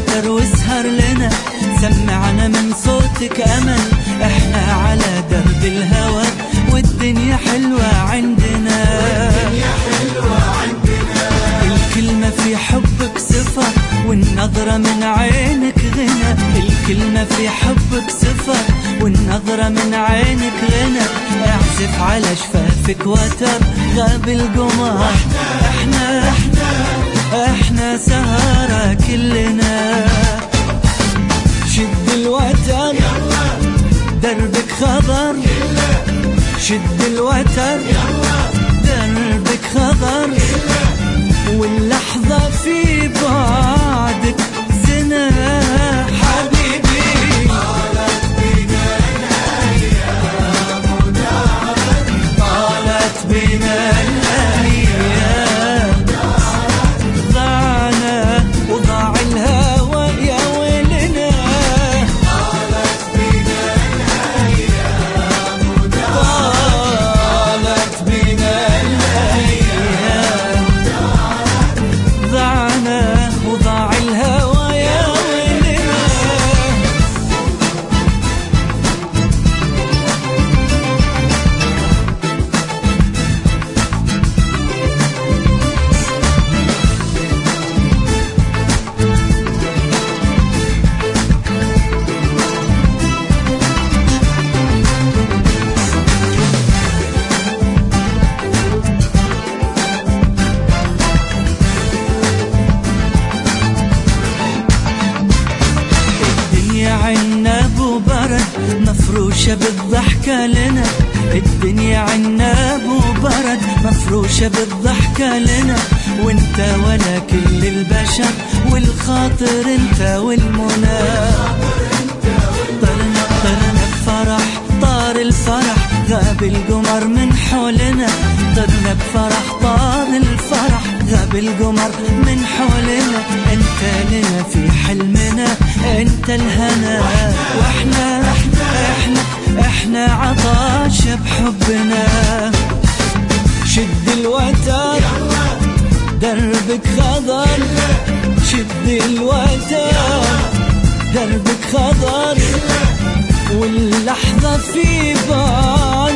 وتر واسهر لنا سمعنا من صوتك امل احنا على درب الهوى والدنيا حلوة عندنا الكلمة في حبك صفة والنظرة من عينك غنى الكلمة في حبك صفة والنظرة من عينك غنى اعزف على شفافك وتر غاب القمر احنا احنا سهرة كلنا شد الوتر دربك خضر شد الوتر دربك خضر واللحظة في بعدك زنا حبيبي طالت بنا الأيام ضعنا وضاع الهوى يا ويلنا طالت بنا الأيام ضعنا وضاع الهوى يا ويلنا الدنيا عناب وبرد مفروشة بالضحكة لنا الدنيا عناب وبرد مفروشة بالضحكة لنا وانت ولا كل البشر والخاطر انت والمنى طرنا طرنا بفرح طار الفرح غاب القمر من حولنا طرنا بفرح طار الفرح غاب القمر من حولنا انت لنا في حلمنا انت الهنا واحنا احنا احنا عطاش بحبنا شد الوتر دربك خضر شد الوتر دربك خضر واللحظة في بعد